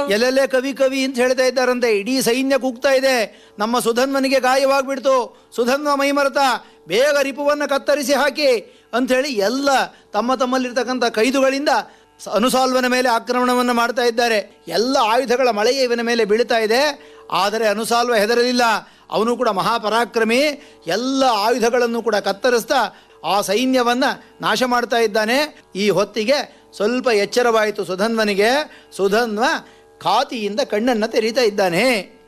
ಎಲ್ಲೆಲ್ಲೇ ಕವಿ ಕವಿ ಅಂತ ಹೇಳ್ತಾ ಇದ್ದಾರಂತೆ ಇಡೀ ಸೈನ್ಯ ಕೂಗ್ತಾ ಇದೆ ನಮ್ಮ ಸುಧನ್ವನಿಗೆ ಗಾಯವಾಗ್ಬಿಡ್ತು ಸುಧನ್ವ ಮೈಮರತ ಬೇಗ ರಿಪುವನ್ನು ಕತ್ತರಿಸಿ ಹಾಕಿ ಅಂಥೇಳಿ ಎಲ್ಲ ತಮ್ಮ ತಮ್ಮಲ್ಲಿರ್ತಕ್ಕಂಥ ಕೈದುಗಳಿಂದ ಸ- ಅನುಸಾಲ್ವನ ಮೇಲೆ ಆಕ್ರಮಣವನ್ನು ಮಾಡ್ತಾ ಇದ್ದಾರೆ ಎಲ್ಲ ಆಯುಧಗಳ ಮಳೆಯೇ ಇವನ ಮೇಲೆ ಬೀಳ್ತಾ ಇದೆ ಆದರೆ ಅನುಸಾಲ್ವ ಹೆದರಲಿಲ್ಲ ಅವನು ಕೂಡ ಮಹಾಪರಾಕ್ರಮಿ ಎಲ್ಲ ಆಯುಧಗಳನ್ನು ಕೂಡ ಕತ್ತರಿಸ್ತಾ ಆ ಸೈನ್ಯವನ್ನು ನಾಶ ಮಾಡ್ತಾ ಇದ್ದಾನೆ ಈ ಹೊತ್ತಿಗೆ ಸ್ವಲ್ಪ ಎಚ್ಚರವಾಯಿತು ಸುಧನ್ವನಿಗೆ ಸುಧನ್ವ ಖಾತಿಯಿಂದ ಕಣ್ಣನ್ನು ತೆರೀತಾ ಇದ್ದಾನೆ